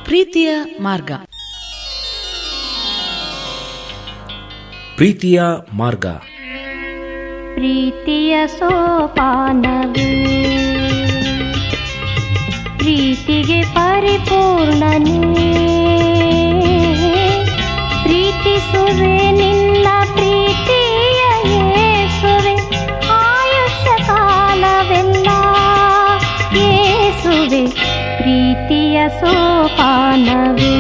ಪ್ರೀತಿಯ ಮಾರ್ಗ ಪ್ರೀತಿಯ ಮಾರ್ಗ ಪ್ರೀತಿಯ ಸೋಪಾನವೇ ಪ್ರೀತಿಗೆ ಪರಿಪೂರ್ಣನೇ ಪ್ರೀತಿಸುವೆ ನಿನ್ನ ಪ್ರೀತಿಯ ಯೇಸುವೆ ಆಯುಷ್ಯ ಕಾಲವೆಲ್ಲ ಯೇಸುವೆ ಪ್ರೀತಿಯ ಸೋಪಾನವೇ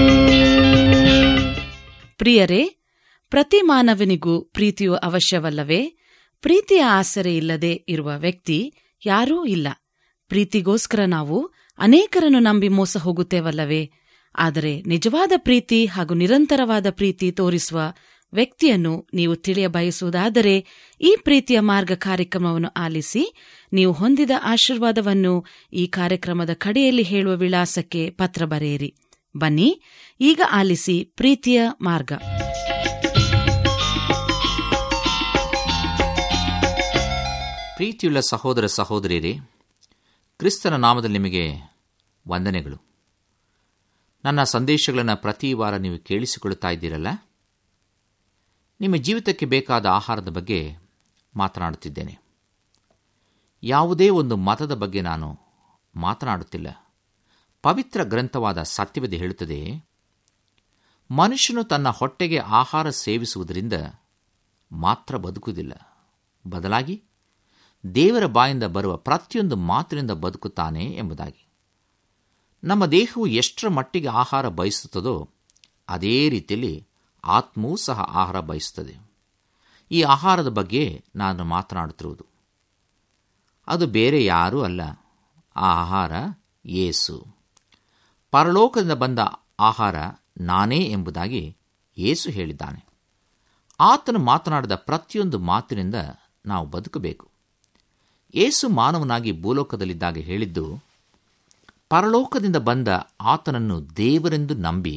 ಪ್ರಿಯರೇ ಪ್ರತಿ ಮಾನವನಿಗೂ ಪ್ರೀತಿಯು ಅವಶ್ಯವಲ್ಲವೇ ಪ್ರೀತಿಯ ಆಸರೆ ಇಲ್ಲದೆ ಇರುವ ವ್ಯಕ್ತಿ ಯಾರೂ ಇಲ್ಲ ಪ್ರೀತಿಗೋಸ್ಕರ ನಾವು ಅನೇಕರನ್ನು ನಂಬಿ ಮೋಸ ಹೋಗುತ್ತೇವಲ್ಲವೇ ಆದರೆ ನಿಜವಾದ ಪ್ರೀತಿ ಹಾಗೂ ನಿರಂತರವಾದ ಪ್ರೀತಿ ತೋರಿಸುವ ವ್ಯಕ್ತಿಯನ್ನು ನೀವು ತಿಳಿಯ ಬಯಸುವುದಾದರೆ ಈ ಪ್ರೀತಿಯ ಮಾರ್ಗ ಕಾರ್ಯಕ್ರಮವನ್ನು ಆಲಿಸಿ ನೀವು ಹೊಂದಿದ ಆಶೀರ್ವಾದವನ್ನು ಈ ಕಾರ್ಯಕ್ರಮದ ಕಡೆಯಲ್ಲಿ ಹೇಳುವ ವಿಳಾಸಕ್ಕೆ ಪತ್ರ ಬರೆಯಿರಿ ಬನ್ನಿ ಈಗ ಆಲಿಸಿ ಪ್ರೀತಿಯ ಮಾರ್ಗ ಪ್ರೀತಿಯುಳ್ಳ ಸಹೋದರ ಸಹೋದರಿಯರೇ ಕ್ರಿಸ್ತನ ನಾಮದಲ್ಲಿ ನಿಮಗೆ ವಂದನೆಗಳು ನನ್ನ ಸಂದೇಶಗಳನ್ನು ಪ್ರತಿ ವಾರ ನೀವು ಕೇಳಿಸಿಕೊಳ್ಳುತ್ತಾ ಇದ್ದೀರಲ್ಲ ನಿಮ್ಮ ಜೀವಿತಕ್ಕೆ ಬೇಕಾದ ಆಹಾರದ ಬಗ್ಗೆ ಮಾತನಾಡುತ್ತಿದ್ದೇನೆ ಯಾವುದೇ ಒಂದು ಮತದ ಬಗ್ಗೆ ನಾನು ಮಾತನಾಡುತ್ತಿಲ್ಲ ಪವಿತ್ರ ಗ್ರಂಥವಾದ ಸತ್ಯವಿದೆ ಹೇಳುತ್ತದೆ ಮನುಷ್ಯನು ತನ್ನ ಹೊಟ್ಟೆಗೆ ಆಹಾರ ಸೇವಿಸುವುದರಿಂದ ಮಾತ್ರ ಬದುಕುವುದಿಲ್ಲ ಬದಲಾಗಿ ದೇವರ ಬಾಯಿಂದ ಬರುವ ಪ್ರತಿಯೊಂದು ಮಾತಿನಿಂದ ಬದುಕುತ್ತಾನೆ ಎಂಬುದಾಗಿ ನಮ್ಮ ದೇಹವು ಎಷ್ಟರ ಮಟ್ಟಿಗೆ ಆಹಾರ ಬಯಸುತ್ತದೋ ಅದೇ ರೀತಿಯಲ್ಲಿ ಆತ್ಮವೂ ಸಹ ಆಹಾರ ಬಯಸುತ್ತದೆ ಈ ಆಹಾರದ ಬಗ್ಗೆ ನಾನು ಮಾತನಾಡುತ್ತಿರುವುದು ಅದು ಬೇರೆ ಯಾರೂ ಅಲ್ಲ ಆ ಆಹಾರ ಯೇಸು ಪರಲೋಕದಿಂದ ಬಂದ ಆಹಾರ ನಾನೇ ಎಂಬುದಾಗಿ ಯೇಸು ಹೇಳಿದ್ದಾನೆ ಆತನು ಮಾತನಾಡಿದ ಪ್ರತಿಯೊಂದು ಮಾತಿನಿಂದ ನಾವು ಬದುಕಬೇಕು ಯೇಸು ಮಾನವನಾಗಿ ಭೂಲೋಕದಲ್ಲಿದ್ದಾಗ ಹೇಳಿದ್ದು ಪರಲೋಕದಿಂದ ಬಂದ ಆತನನ್ನು ದೇವರೆಂದು ನಂಬಿ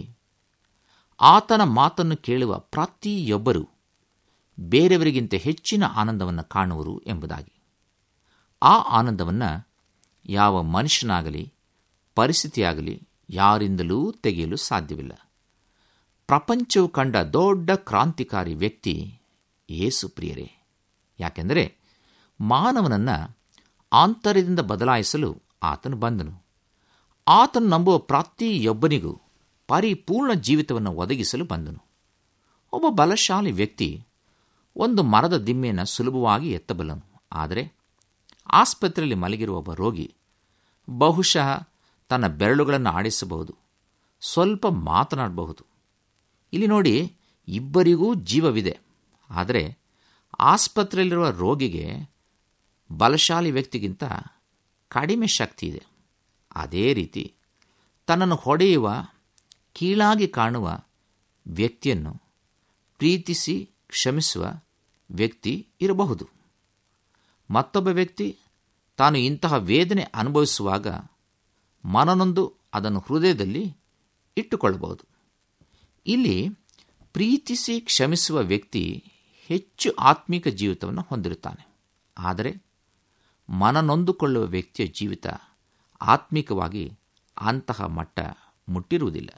ಆತನ ಮಾತನ್ನು ಕೇಳುವ ಪ್ರತಿಯೊಬ್ಬರು ಬೇರೆಯವರಿಗಿಂತ ಹೆಚ್ಚಿನ ಆನಂದವನ್ನು ಕಾಣುವರು ಎಂಬುದಾಗಿ ಆ ಆನಂದವನ್ನು ಯಾವ ಮನುಷ್ಯನಾಗಲಿ ಪರಿಸ್ಥಿತಿಯಾಗಲಿ ಯಾರಿಂದಲೂ ತೆಗೆಯಲು ಸಾಧ್ಯವಿಲ್ಲ ಪ್ರಪಂಚವು ಕಂಡ ದೊಡ್ಡ ಕ್ರಾಂತಿಕಾರಿ ವ್ಯಕ್ತಿ ಯೇಸು ಪ್ರಿಯರೇ ಯಾಕೆಂದರೆ ಮಾನವನನ್ನು ಆಂತರ್ಯದಿಂದ ಬದಲಾಯಿಸಲು ಆತನು ಬಂದನು ಆತನು ನಂಬುವ ಪ್ರತಿಯೊಬ್ಬನಿಗೂ ಪರಿಪೂರ್ಣ ಜೀವಿತವನ್ನು ಒದಗಿಸಲು ಬಂದನು ಒಬ್ಬ ಬಲಶಾಲಿ ವ್ಯಕ್ತಿ ಒಂದು ಮರದ ದಿಮ್ಮೆಯನ್ನು ಸುಲಭವಾಗಿ ಎತ್ತಬಲ್ಲನು ಆದರೆ ಆಸ್ಪತ್ರೆಯಲ್ಲಿ ಮಲಗಿರುವ ಒಬ್ಬ ರೋಗಿ ಬಹುಶಃ ತನ್ನ ಬೆರಳುಗಳನ್ನು ಆಡಿಸಬಹುದು ಸ್ವಲ್ಪ ಮಾತನಾಡಬಹುದು ಇಲ್ಲಿ ನೋಡಿ ಇಬ್ಬರಿಗೂ ಜೀವವಿದೆ ಆದರೆ ಆಸ್ಪತ್ರೆಯಲ್ಲಿರುವ ರೋಗಿಗೆ ಬಲಶಾಲಿ ವ್ಯಕ್ತಿಗಿಂತ ಕಡಿಮೆ ಶಕ್ತಿ ಇದೆ ಅದೇ ರೀತಿ ತನ್ನನ್ನು ಹೊಡೆಯುವ ಕೀಳಾಗಿ ಕಾಣುವ ವ್ಯಕ್ತಿಯನ್ನು ಪ್ರೀತಿಸಿ ಕ್ಷಮಿಸುವ ವ್ಯಕ್ತಿ ಇರಬಹುದು ಮತ್ತೊಬ್ಬ ವ್ಯಕ್ತಿ ತಾನು ಇಂತಹ ವೇದನೆ ಅನುಭವಿಸುವಾಗ ಮನನೊಂದು ಅದನ್ನು ಹೃದಯದಲ್ಲಿ ಇಟ್ಟುಕೊಳ್ಳಬಹುದು ಇಲ್ಲಿ ಪ್ರೀತಿಸಿ ಕ್ಷಮಿಸುವ ವ್ಯಕ್ತಿ ಹೆಚ್ಚು ಆತ್ಮಿಕ ಜೀವಿತವನ್ನು ಹೊಂದಿರುತ್ತಾನೆ ಆದರೆ ಮನನೊಂದುಕೊಳ್ಳುವ ವ್ಯಕ್ತಿಯ ಜೀವಿತ ಆತ್ಮಿಕವಾಗಿ ಅಂತಹ ಮಟ್ಟ ಮುಟ್ಟಿರುವುದಿಲ್ಲ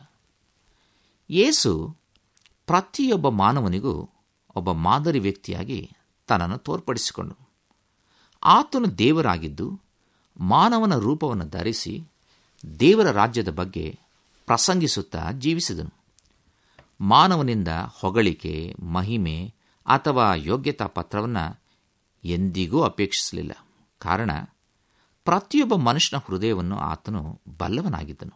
ಯೇಸು ಪ್ರತಿಯೊಬ್ಬ ಮಾನವನಿಗೂ ಒಬ್ಬ ಮಾದರಿ ವ್ಯಕ್ತಿಯಾಗಿ ತನ್ನನ್ನು ತೋರ್ಪಡಿಸಿಕೊಂಡು ಆತನು ದೇವರಾಗಿದ್ದು ಮಾನವನ ರೂಪವನ್ನು ಧರಿಸಿ ದೇವರ ರಾಜ್ಯದ ಬಗ್ಗೆ ಪ್ರಸಂಗಿಸುತ್ತಾ ಜೀವಿಸಿದನು ಮಾನವನಿಂದ ಹೊಗಳಿಕೆ ಮಹಿಮೆ ಅಥವಾ ಯೋಗ್ಯತಾ ಪತ್ರವನ್ನು ಎಂದಿಗೂ ಅಪೇಕ್ಷಿಸಲಿಲ್ಲ ಕಾರಣ ಪ್ರತಿಯೊಬ್ಬ ಮನುಷ್ಯನ ಹೃದಯವನ್ನು ಆತನು ಬಲ್ಲವನಾಗಿದ್ದನು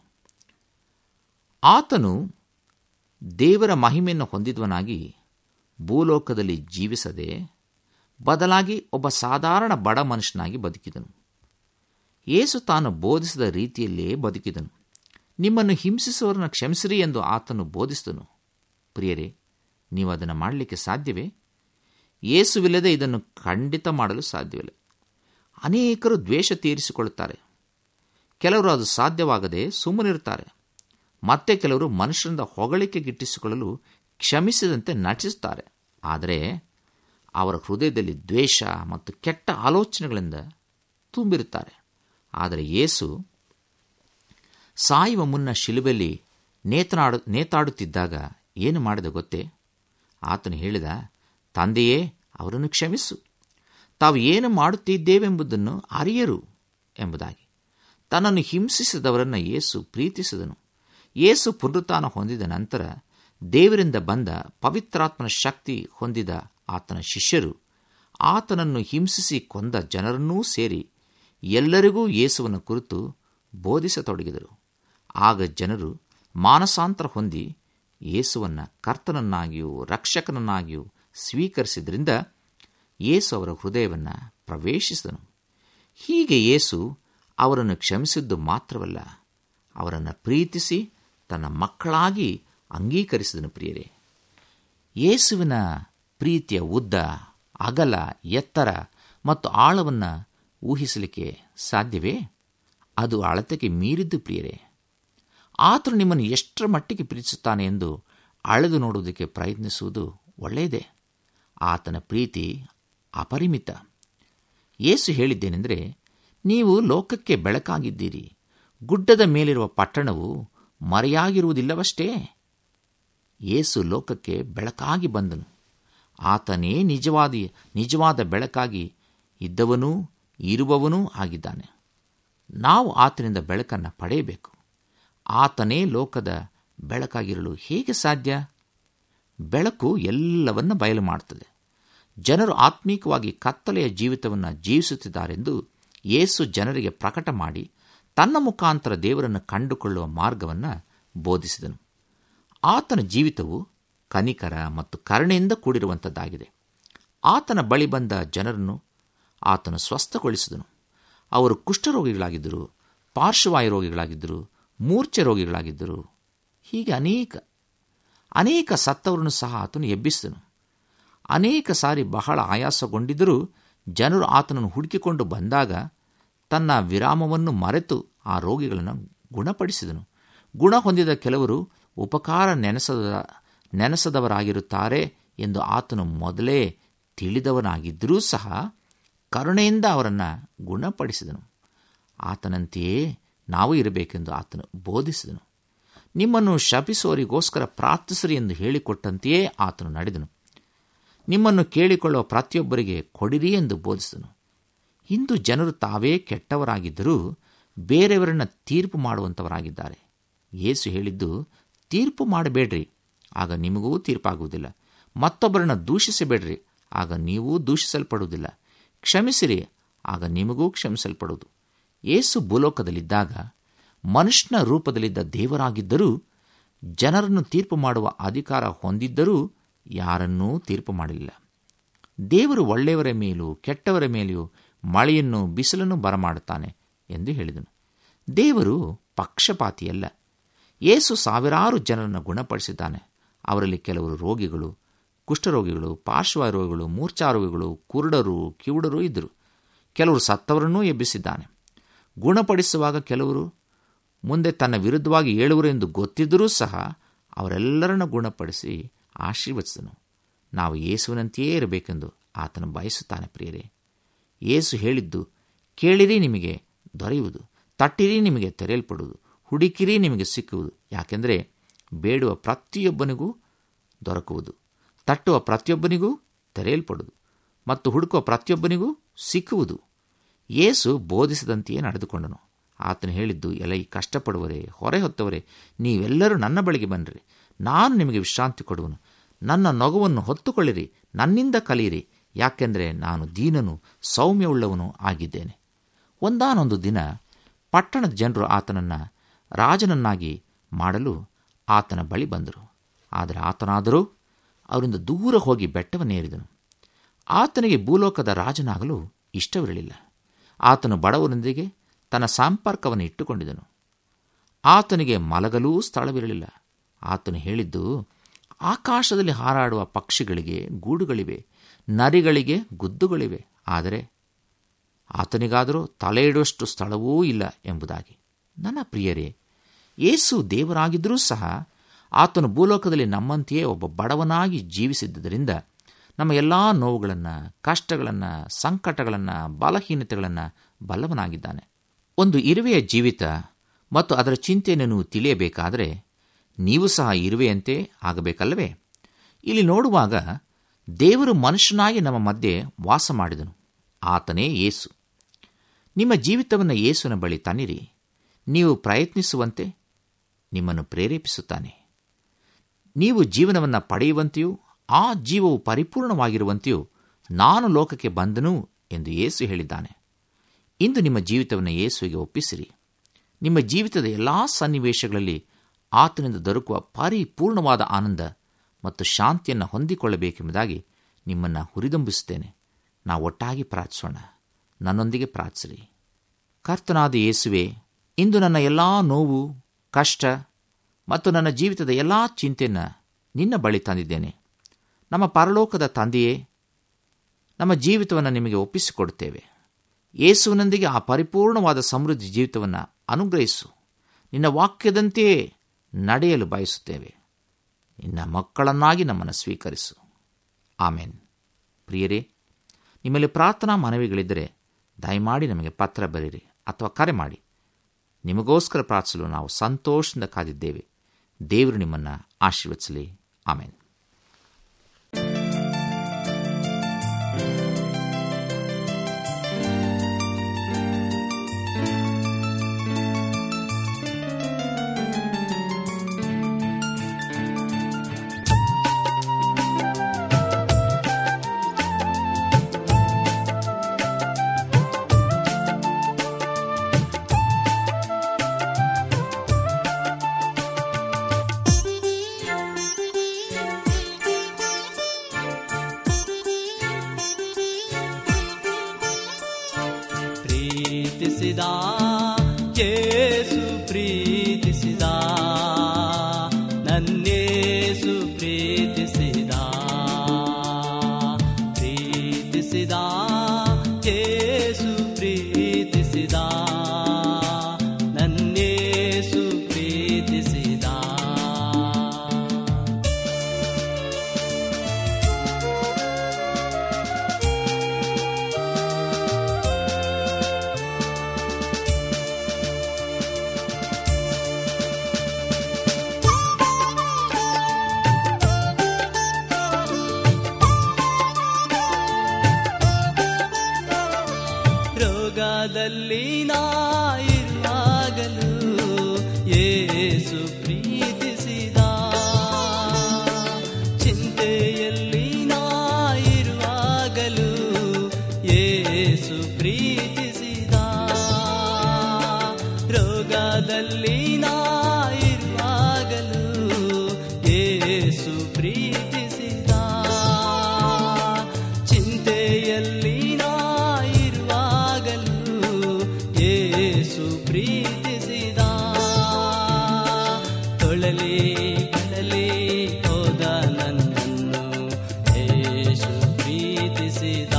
ಆತನು ದೇವರ ಮಹಿಮೆಯನ್ನು ಹೊಂದಿದವನಾಗಿ ಭೂಲೋಕದಲ್ಲಿ ಜೀವಿಸದೆ ಬದಲಾಗಿ ಒಬ್ಬ ಸಾಧಾರಣ ಬಡ ಮನುಷ್ಯನಾಗಿ ಬದುಕಿದನು ಯೇಸು ತಾನು ಬೋಧಿಸಿದ ರೀತಿಯಲ್ಲೇ ಬದುಕಿದನು ನಿಮ್ಮನ್ನು ಹಿಂಸಿಸುವವರನ್ನು ಕ್ಷಮಿಸಿರಿ ಎಂದು ಆತನು ಬೋಧಿಸಿದನು ಪ್ರಿಯರೇ ನೀವು ಅದನ್ನು ಮಾಡಲಿಕ್ಕೆ ಸಾಧ್ಯವೇ ಯೇಸುವಿಲ್ಲದೆ ಇದನ್ನು ಖಂಡಿತ ಮಾಡಲು ಸಾಧ್ಯವಿಲ್ಲ ಅನೇಕರು ದ್ವೇಷ ತೀರಿಸಿಕೊಳ್ಳುತ್ತಾರೆ ಕೆಲವರು ಅದು ಸಾಧ್ಯವಾಗದೆ ಸುಮ್ಮನಿರುತ್ತಾರೆ ಮತ್ತೆ ಕೆಲವರು ಮನುಷ್ಯರಿಂದ ಹೊಗಳಿಕೆ ಗಿಟ್ಟಿಸಿಕೊಳ್ಳಲು ಕ್ಷಮಿಸಿದಂತೆ ನಟಿಸುತ್ತಾರೆ ಆದರೆ ಅವರ ಹೃದಯದಲ್ಲಿ ದ್ವೇಷ ಮತ್ತು ಕೆಟ್ಟ ಆಲೋಚನೆಗಳಿಂದ ತುಂಬಿರುತ್ತಾರೆ ಆದರೆ ಯೇಸು ಸಾಯುವ ಮುನ್ನ ಶಿಲುಬೆಯಲ್ಲಿ ನೇತನಾಡು ನೇತಾಡುತ್ತಿದ್ದಾಗ ಏನು ಮಾಡಿದ ಗೊತ್ತೇ ಆತನು ಹೇಳಿದ ತಂದೆಯೇ ಅವರನ್ನು ಕ್ಷಮಿಸು ತಾವು ಏನು ಮಾಡುತ್ತಿದ್ದೇವೆಂಬುದನ್ನು ಅರಿಯರು ಎಂಬುದಾಗಿ ತನ್ನನ್ನು ಹಿಂಸಿಸಿದವರನ್ನು ಯೇಸು ಪ್ರೀತಿಸಿದನು ಯೇಸು ಪುನರುತ್ಥಾನ ಹೊಂದಿದ ನಂತರ ದೇವರಿಂದ ಬಂದ ಪವಿತ್ರಾತ್ಮನ ಶಕ್ತಿ ಹೊಂದಿದ ಆತನ ಶಿಷ್ಯರು ಆತನನ್ನು ಹಿಂಸಿಸಿ ಕೊಂದ ಜನರನ್ನೂ ಸೇರಿ ಎಲ್ಲರಿಗೂ ಯೇಸುವನ್ನು ಕುರಿತು ಬೋಧಿಸತೊಡಗಿದರು ಆಗ ಜನರು ಮಾನಸಾಂತರ ಹೊಂದಿ ಯೇಸುವನ್ನು ಕರ್ತನನ್ನಾಗಿಯೂ ರಕ್ಷಕನನ್ನಾಗಿಯೂ ಸ್ವೀಕರಿಸಿದ್ರಿಂದ ಯೇಸು ಅವರ ಹೃದಯವನ್ನು ಪ್ರವೇಶಿಸಿದನು ಹೀಗೆ ಯೇಸು ಅವರನ್ನು ಕ್ಷಮಿಸಿದ್ದು ಮಾತ್ರವಲ್ಲ ಅವರನ್ನು ಪ್ರೀತಿಸಿ ತನ್ನ ಮಕ್ಕಳಾಗಿ ಅಂಗೀಕರಿಸಿದನು ಪ್ರಿಯರೇ ಯೇಸುವಿನ ಪ್ರೀತಿಯ ಉದ್ದ ಅಗಲ ಎತ್ತರ ಮತ್ತು ಆಳವನ್ನು ಊಹಿಸಲಿಕ್ಕೆ ಸಾಧ್ಯವೇ ಅದು ಅಳತೆಗೆ ಮೀರಿದ್ದು ಪ್ರಿಯರೇ ಆತನು ನಿಮ್ಮನ್ನು ಎಷ್ಟರ ಮಟ್ಟಿಗೆ ಪ್ರೀತಿಸುತ್ತಾನೆ ಎಂದು ಅಳೆದು ನೋಡುವುದಕ್ಕೆ ಪ್ರಯತ್ನಿಸುವುದು ಒಳ್ಳೆಯದೇ ಆತನ ಪ್ರೀತಿ ಅಪರಿಮಿತ ಯೇಸು ಹೇಳಿದ್ದೇನೆಂದರೆ ನೀವು ಲೋಕಕ್ಕೆ ಬೆಳಕಾಗಿದ್ದೀರಿ ಗುಡ್ಡದ ಮೇಲಿರುವ ಪಟ್ಟಣವು ಮರೆಯಾಗಿರುವುದಿಲ್ಲವಷ್ಟೇ ಯೇಸು ಲೋಕಕ್ಕೆ ಬೆಳಕಾಗಿ ಬಂದನು ಆತನೇ ನಿಜವಾದ ನಿಜವಾದ ಬೆಳಕಾಗಿ ಇದ್ದವನೂ ಇರುವವನೂ ಆಗಿದ್ದಾನೆ ನಾವು ಆತನಿಂದ ಬೆಳಕನ್ನು ಪಡೆಯಬೇಕು ಆತನೇ ಲೋಕದ ಬೆಳಕಾಗಿರಲು ಹೇಗೆ ಸಾಧ್ಯ ಬೆಳಕು ಎಲ್ಲವನ್ನ ಬಯಲು ಮಾಡುತ್ತದೆ ಜನರು ಆತ್ಮೀಕವಾಗಿ ಕತ್ತಲೆಯ ಜೀವಿತವನ್ನು ಜೀವಿಸುತ್ತಿದ್ದಾರೆಂದು ಯೇಸು ಜನರಿಗೆ ಪ್ರಕಟ ಮಾಡಿ ತನ್ನ ಮುಖಾಂತರ ದೇವರನ್ನು ಕಂಡುಕೊಳ್ಳುವ ಮಾರ್ಗವನ್ನು ಬೋಧಿಸಿದನು ಆತನ ಜೀವಿತವು ಕನಿಕರ ಮತ್ತು ಕರುಣೆಯಿಂದ ಕೂಡಿರುವಂಥದ್ದಾಗಿದೆ ಆತನ ಬಳಿ ಬಂದ ಜನರನ್ನು ಆತನು ಸ್ವಸ್ಥಗೊಳಿಸಿದನು ಅವರು ಕುಷ್ಠರೋಗಿಗಳಾಗಿದ್ದರು ಪಾರ್ಶ್ವವಾಯು ರೋಗಿಗಳಾಗಿದ್ದರು ಮೂರ್ಛೆ ರೋಗಿಗಳಾಗಿದ್ದರು ಹೀಗೆ ಅನೇಕ ಅನೇಕ ಸತ್ತವರನ್ನು ಸಹ ಆತನು ಎಬ್ಬಿಸಿದನು ಅನೇಕ ಸಾರಿ ಬಹಳ ಆಯಾಸಗೊಂಡಿದ್ದರೂ ಜನರು ಆತನನ್ನು ಹುಡುಕಿಕೊಂಡು ಬಂದಾಗ ತನ್ನ ವಿರಾಮವನ್ನು ಮರೆತು ಆ ರೋಗಿಗಳನ್ನು ಗುಣಪಡಿಸಿದನು ಗುಣ ಹೊಂದಿದ ಕೆಲವರು ಉಪಕಾರ ನೆನೆಸದ ನೆನೆಸದವರಾಗಿರುತ್ತಾರೆ ಎಂದು ಆತನು ಮೊದಲೇ ತಿಳಿದವನಾಗಿದ್ದರೂ ಸಹ ಕರುಣೆಯಿಂದ ಅವರನ್ನು ಗುಣಪಡಿಸಿದನು ಆತನಂತೆಯೇ ನಾವು ಇರಬೇಕೆಂದು ಆತನು ಬೋಧಿಸಿದನು ನಿಮ್ಮನ್ನು ಶಪಿಸುವವರಿಗೋಸ್ಕರ ಪ್ರಾರ್ಥಿಸಿರಿ ಎಂದು ಹೇಳಿಕೊಟ್ಟಂತೆಯೇ ಆತನು ನಡೆದನು ನಿಮ್ಮನ್ನು ಕೇಳಿಕೊಳ್ಳುವ ಪ್ರತಿಯೊಬ್ಬರಿಗೆ ಕೊಡಿರಿ ಎಂದು ಬೋಧಿಸಿದನು ಇಂದು ಜನರು ತಾವೇ ಕೆಟ್ಟವರಾಗಿದ್ದರೂ ಬೇರೆಯವರನ್ನು ತೀರ್ಪು ಮಾಡುವಂಥವರಾಗಿದ್ದಾರೆ ಯೇಸು ಹೇಳಿದ್ದು ತೀರ್ಪು ಮಾಡಬೇಡ್ರಿ ಆಗ ನಿಮಗೂ ತೀರ್ಪಾಗುವುದಿಲ್ಲ ಮತ್ತೊಬ್ಬರನ್ನು ದೂಷಿಸಬೇಡ್ರಿ ಆಗ ನೀವೂ ದೂಷಿಸಲ್ಪಡುವುದಿಲ್ಲ ಕ್ಷಮಿಸಿರಿ ಆಗ ನಿಮಗೂ ಕ್ಷಮಿಸಲ್ಪಡುವುದು ಯೇಸು ಭೂಲೋಕದಲ್ಲಿದ್ದಾಗ ಮನುಷ್ಯನ ರೂಪದಲ್ಲಿದ್ದ ದೇವರಾಗಿದ್ದರೂ ಜನರನ್ನು ತೀರ್ಪು ಮಾಡುವ ಅಧಿಕಾರ ಹೊಂದಿದ್ದರೂ ಯಾರನ್ನೂ ತೀರ್ಪು ಮಾಡಲಿಲ್ಲ ದೇವರು ಒಳ್ಳೆಯವರ ಮೇಲೂ ಕೆಟ್ಟವರ ಮೇಲೆಯೂ ಮಳೆಯನ್ನು ಬಿಸಿಲನ್ನು ಬರಮಾಡುತ್ತಾನೆ ಎಂದು ಹೇಳಿದನು ದೇವರು ಪಕ್ಷಪಾತಿಯಲ್ಲ ಯೇಸು ಸಾವಿರಾರು ಜನರನ್ನು ಗುಣಪಡಿಸಿದ್ದಾನೆ ಅವರಲ್ಲಿ ಕೆಲವರು ರೋಗಿಗಳು ಕುಷ್ಠರೋಗಿಗಳು ಪಾರ್ಶ್ವರೋಗಿಗಳು ಮೂರ್ಛಾರೋಗಿಗಳು ಕುರುಡರು ಕಿವುಡರು ಇದ್ದರು ಕೆಲವರು ಸತ್ತವರನ್ನೂ ಎಬ್ಬಿಸಿದ್ದಾನೆ ಗುಣಪಡಿಸುವಾಗ ಕೆಲವರು ಮುಂದೆ ತನ್ನ ವಿರುದ್ಧವಾಗಿ ಏಳುವರು ಎಂದು ಗೊತ್ತಿದ್ದರೂ ಸಹ ಅವರೆಲ್ಲರನ್ನು ಗುಣಪಡಿಸಿ ಆಶೀರ್ವದಿಸಿದನು ನಾವು ಯೇಸುವಿನಂತೆಯೇ ಇರಬೇಕೆಂದು ಆತನು ಬಯಸುತ್ತಾನೆ ಪ್ರಿಯರೇ ಯೇಸು ಹೇಳಿದ್ದು ಕೇಳಿರಿ ನಿಮಗೆ ದೊರೆಯುವುದು ತಟ್ಟಿರಿ ನಿಮಗೆ ತೆರೆಯಲ್ಪಡುವುದು ಹುಡುಕಿರಿ ನಿಮಗೆ ಸಿಕ್ಕುವುದು ಯಾಕೆಂದರೆ ಬೇಡುವ ಪ್ರತಿಯೊಬ್ಬನಿಗೂ ದೊರಕುವುದು ತಟ್ಟುವ ಪ್ರತಿಯೊಬ್ಬನಿಗೂ ತೆರೆಯಲ್ಪಡುವುದು ಮತ್ತು ಹುಡುಕುವ ಪ್ರತಿಯೊಬ್ಬನಿಗೂ ಸಿಕ್ಕುವುದು ಯೇಸು ಬೋಧಿಸಿದಂತೆಯೇ ನಡೆದುಕೊಂಡನು ಆತನು ಹೇಳಿದ್ದು ಎಲೈ ಕಷ್ಟಪಡುವರೆ ಹೊರೆ ಹೊತ್ತವರೇ ನೀವೆಲ್ಲರೂ ನನ್ನ ಬಳಿಗೆ ಬನ್ನಿರಿ ನಾನು ನಿಮಗೆ ವಿಶ್ರಾಂತಿ ಕೊಡುವನು ನನ್ನ ನಗುವನ್ನು ಹೊತ್ತುಕೊಳ್ಳಿರಿ ನನ್ನಿಂದ ಕಲಿಯಿರಿ ಯಾಕೆಂದರೆ ನಾನು ದೀನನು ಸೌಮ್ಯವುಳ್ಳವನು ಆಗಿದ್ದೇನೆ ಒಂದಾನೊಂದು ದಿನ ಪಟ್ಟಣದ ಜನರು ಆತನನ್ನು ರಾಜನನ್ನಾಗಿ ಮಾಡಲು ಆತನ ಬಳಿ ಬಂದರು ಆದರೆ ಆತನಾದರೂ ಅವರಿಂದ ದೂರ ಹೋಗಿ ಬೆಟ್ಟವನ್ನೇರಿದನು ಆತನಿಗೆ ಭೂಲೋಕದ ರಾಜನಾಗಲು ಇಷ್ಟವಿರಲಿಲ್ಲ ಆತನು ಬಡವರೊಂದಿಗೆ ತನ್ನ ಸಂಪರ್ಕವನ್ನು ಇಟ್ಟುಕೊಂಡಿದ್ದನು ಆತನಿಗೆ ಮಲಗಲೂ ಸ್ಥಳವಿರಲಿಲ್ಲ ಆತನು ಹೇಳಿದ್ದು ಆಕಾಶದಲ್ಲಿ ಹಾರಾಡುವ ಪಕ್ಷಿಗಳಿಗೆ ಗೂಡುಗಳಿವೆ ನರಿಗಳಿಗೆ ಗುದ್ದುಗಳಿವೆ ಆದರೆ ಆತನಿಗಾದರೂ ತಲೆ ಇಡುವಷ್ಟು ಸ್ಥಳವೂ ಇಲ್ಲ ಎಂಬುದಾಗಿ ನನ್ನ ಪ್ರಿಯರೇ ಏಸು ದೇವರಾಗಿದ್ದರೂ ಸಹ ಆತನು ಭೂಲೋಕದಲ್ಲಿ ನಮ್ಮಂತೆಯೇ ಒಬ್ಬ ಬಡವನಾಗಿ ಜೀವಿಸಿದ್ದರಿಂದ ನಮ್ಮ ಎಲ್ಲ ನೋವುಗಳನ್ನು ಕಷ್ಟಗಳನ್ನು ಸಂಕಟಗಳನ್ನು ಬಲಹೀನತೆಗಳನ್ನು ಬಲ್ಲವನಾಗಿದ್ದಾನೆ ಒಂದು ಇರುವೆಯ ಜೀವಿತ ಮತ್ತು ಅದರ ಚಿಂತೆಯನ್ನು ನೀವು ತಿಳಿಯಬೇಕಾದರೆ ನೀವು ಸಹ ಇರುವೆಯಂತೆ ಆಗಬೇಕಲ್ಲವೇ ಇಲ್ಲಿ ನೋಡುವಾಗ ದೇವರು ಮನುಷ್ಯನಾಗಿ ನಮ್ಮ ಮಧ್ಯೆ ವಾಸ ಮಾಡಿದನು ಆತನೇ ಯೇಸು ನಿಮ್ಮ ಜೀವಿತವನ್ನು ಯೇಸುವಿನ ಬಳಿ ತನ್ನಿರಿ ನೀವು ಪ್ರಯತ್ನಿಸುವಂತೆ ನಿಮ್ಮನ್ನು ಪ್ರೇರೇಪಿಸುತ್ತಾನೆ ನೀವು ಜೀವನವನ್ನು ಪಡೆಯುವಂತೆಯೂ ಆ ಜೀವವು ಪರಿಪೂರ್ಣವಾಗಿರುವಂತೆಯೂ ನಾನು ಲೋಕಕ್ಕೆ ಬಂದನು ಎಂದು ಯೇಸು ಹೇಳಿದ್ದಾನೆ ಇಂದು ನಿಮ್ಮ ಜೀವಿತವನ್ನು ಯೇಸುವಿಗೆ ಒಪ್ಪಿಸಿರಿ ನಿಮ್ಮ ಜೀವಿತದ ಎಲ್ಲ ಸನ್ನಿವೇಶಗಳಲ್ಲಿ ಆತನಿಂದ ದೊರಕುವ ಪರಿಪೂರ್ಣವಾದ ಆನಂದ ಮತ್ತು ಶಾಂತಿಯನ್ನು ಹೊಂದಿಕೊಳ್ಳಬೇಕೆಂಬುದಾಗಿ ನಿಮ್ಮನ್ನು ಹುರಿದಂಬಿಸುತ್ತೇನೆ ನಾವು ಒಟ್ಟಾಗಿ ಪ್ರಾರ್ಥಿಸೋಣ ನನ್ನೊಂದಿಗೆ ಪ್ರಾರ್ಥಿಸಿರಿ ಕರ್ತನಾದ ಯೇಸುವೆ ಇಂದು ನನ್ನ ಎಲ್ಲ ನೋವು ಕಷ್ಟ ಮತ್ತು ನನ್ನ ಜೀವಿತದ ಎಲ್ಲ ಚಿಂತೆಯನ್ನು ನಿನ್ನ ಬಳಿ ತಂದಿದ್ದೇನೆ ನಮ್ಮ ಪರಲೋಕದ ತಂದೆಯೇ ನಮ್ಮ ಜೀವಿತವನ್ನು ನಿಮಗೆ ಒಪ್ಪಿಸಿಕೊಡುತ್ತೇವೆ ಯೇಸುವಿನೊಂದಿಗೆ ಆ ಪರಿಪೂರ್ಣವಾದ ಸಮೃದ್ಧಿ ಜೀವಿತವನ್ನು ಅನುಗ್ರಹಿಸು ನಿನ್ನ ವಾಕ್ಯದಂತೆಯೇ ನಡೆಯಲು ಬಯಸುತ್ತೇವೆ ನಿನ್ನ ಮಕ್ಕಳನ್ನಾಗಿ ನಮ್ಮನ್ನು ಸ್ವೀಕರಿಸು ಆಮೇನ್ ಪ್ರಿಯರೇ ನಿಮ್ಮಲ್ಲಿ ಪ್ರಾರ್ಥನಾ ಮನವಿಗಳಿದ್ದರೆ ದಯಮಾಡಿ ನಮಗೆ ಪತ್ರ ಬರೆಯಿರಿ ಅಥವಾ ಕರೆ ಮಾಡಿ ನಿಮಗೋಸ್ಕರ ಪ್ರಾರ್ಥಿಸಲು ನಾವು ಸಂತೋಷದಿಂದ ಕಾದಿದ್ದೇವೆ ದೇವರು ನಿಮ್ಮನ್ನು ಆಶೀರ್ವದಿಸಲಿ ಆಮೇನ್ ಪ್ರೀತಿಸಿದ ಯೇಸು ಪ್ರೀತಿಸಿದ ನನ್ನೇಸು ಪ್ರೀತಿಸಿದ ಪ್ರೀತಿಸಿದ ಯೇಸು ಪ್ರೀತಿಸಿದ ನನ್ನೇಸು ಪ್ರೀತಿಸಿದ ರೋಗದಲ್ಲಿ ನಾ ಇರುವಾಗಲೂ ಯೇಸು ಪ್ರೀತಿಸಿದ ಚಿಂತೆಯಲ್ಲಿ ನಾ ಇರುವಾಗಲೂ ಯೇಸು ಪ್ರೀತಿಸಿದ ರೋಗದಲ್ಲಿ ನಾ ಇರುವಾಗಲೂ ಯೇಸು ಪ್ರೀತಿಸಿದ ಚಿಂತೆಯಲ್ಲಿ ನಾ ಇರುವಾಗಲೂ ಯೇಸು ಪ್ರೀತಿಸಿದ ತೊಳಲಿ ಬಳಲಿ ಹೋದ ನನ್ನನ್ನು ಯೇಸು ಪ್ರೀತಿಸಿದ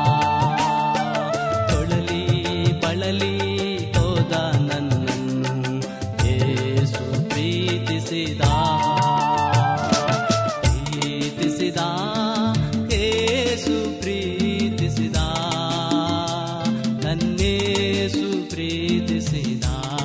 ತೊಳಲಿ ಬಳಲಿ ಹೋದ ನನ್ನನ್ನು ಯೇಸು ಪ್ರೀತಿಸಿದ ಪ್ರೀತಿಸಿದ ಯೇಸು ಪ್ರೀತಿಸಿದ ನನ್ನೇಸು ಪ್ರೀತಿಸಿದ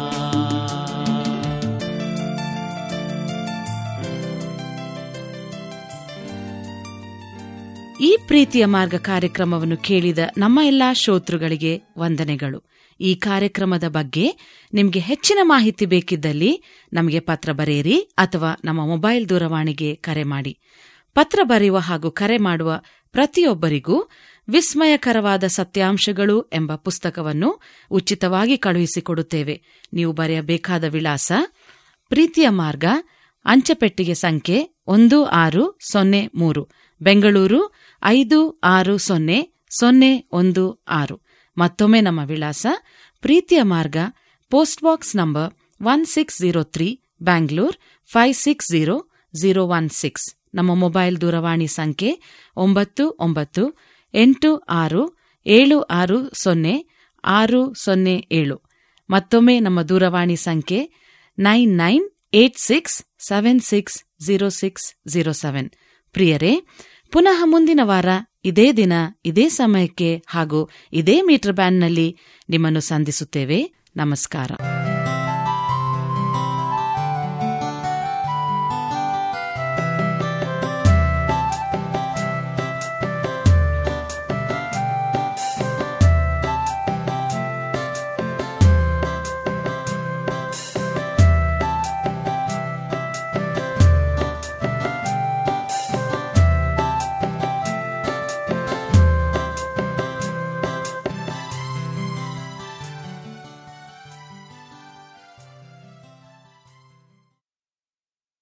ಈ ಪ್ರೀತಿಯ ಮಾರ್ಗ ಕಾರ್ಯಕ್ರಮವನ್ನು ಕೇಳಿದ ನಮ್ಮ ಎಲ್ಲಾ ಶ್ರೋತೃಗಳಿಗೆ ವಂದನೆಗಳು ಈ ಕಾರ್ಯಕ್ರಮದ ಬಗ್ಗೆ ನಿಮಗೆ ಹೆಚ್ಚಿನ ಮಾಹಿತಿ ಬೇಕಿದ್ದಲ್ಲಿ ನಮಗೆ ಪತ್ರ ಬರೆಯಿರಿ ಅಥವಾ ನಮ್ಮ ಮೊಬೈಲ್ ದೂರವಾಣಿಗೆ ಕರೆ ಮಾಡಿ ಪತ್ರ ಬರೆಯುವ ಹಾಗೂ ಕರೆ ಮಾಡುವ ಪ್ರತಿಯೊಬ್ಬರಿಗೂ ವಿಸ್ಮಯಕರವಾದ ಸತ್ಯಾಂಶಗಳು ಎಂಬ ಪುಸ್ತಕವನ್ನು ಉಚಿತವಾಗಿ ಕಳುಹಿಸಿಕೊಡುತ್ತೇವೆ ನೀವು ಬರೆಯಬೇಕಾದ ವಿಳಾಸ ಪ್ರೀತಿಯ ಮಾರ್ಗ ಅಂಚೆಪೆಟ್ಟಿಗೆ ಸಂಖ್ಯೆ ಒಂದು ಆರು ಸೊನ್ನೆ ಮೂರು ಬೆಂಗಳೂರು ಐದು ಆರು ಸೊನ್ನೆ ಸೊನ್ನೆ ಒಂದು ಆರು ಮತ್ತೊಮ್ಮೆ ನಮ್ಮ ವಿಳಾಸ ಪ್ರೀತಿಯ ಮಾರ್ಗ post box number one six zero three Bangalore five six zero zero one six ನಮ್ಮ ಮೊಬೈಲ್ ದೂರವಾಣಿ ಸಂಖ್ಯೆ ಒಂಬತ್ತು ಒಂಬತ್ತು ಎಂಟು ಆರು ಏಳು ಆರು ಸೊನ್ನೆ ಆರು ಸೊನ್ನೆ ಏಳು ಮತ್ತೊಮ್ಮೆ ನಮ್ಮ ದೂರವಾಣಿ ಸಂಖ್ಯೆ nine nine eight six seven six zero six zero seven ಪ್ರಿಯರೇ ಪುನಃ ಮುಂದಿನ ವಾರ ಇದೇ ದಿನ ಇದೇ ಸಮಯಕ್ಕೆ ಹಾಗೂ ಇದೇ ಮೀಟರ್ ಬ್ಯಾಂಡ್ನಲ್ಲಿ ನಿಮ್ಮನ್ನು ಸಂಧಿಸುತ್ತೇವೆ ನಮಸ್ಕಾರ